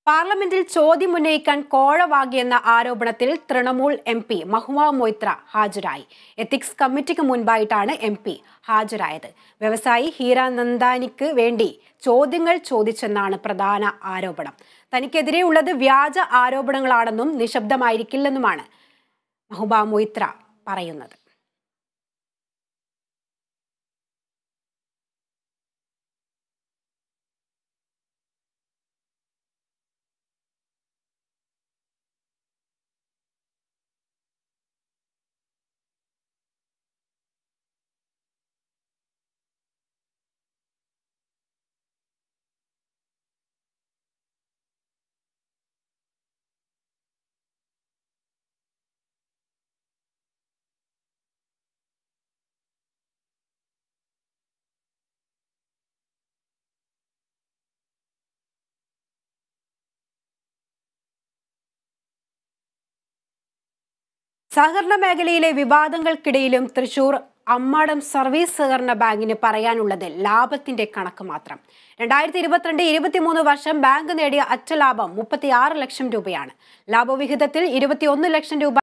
പാർലമെന്റിൽ ചോദ്യം ഉന്നയിക്കാൻ കോഴ വാങ്ങിയെന്ന ആരോപണത്തിൽ തൃണമൂൽ എം പി മഹുവ മൊയ്ത്ര ഹാജരായി എത്തിക്സ് കമ്മിറ്റിക്ക് മുൻപായിട്ടാണ് എം പി ഹാജരായത് വ്യവസായി ഹീര നന്ദാനിക്ക് വേണ്ടി ചോദ്യങ്ങൾ ചോദിച്ചെന്നാണ് പ്രധാന ആരോപണം തനിക്കെതിരെയുള്ളത് വ്യാജ ആരോപണങ്ങളാണെന്നും നിശബ്ദമായിരിക്കില്ലെന്നുമാണ് മഹുബ മൊയ്ത്ര പറയുന്നത് സഹകരണ മേഖലയിലെ വിവാദങ്ങൾക്കിടയിലും തൃശൂർ അമ്മാടം സർവീസ് സഹകരണ ബാങ്കിന് പറയാനുള്ളത് ലാഭത്തിന്റെ കണക്ക് മാത്രം രണ്ടായിരത്തി ഇരുപത്തിരണ്ട് ഇരുപത്തിമൂന്ന് വർഷം ബാങ്ക് നേടിയ അറ്റ ലാഭം മുപ്പത്തിയാറ് ലക്ഷം രൂപയാണ് ലാഭവിഹിതത്തിൽ ഇരുപത്തിയൊന്ന് ലക്ഷം രൂപ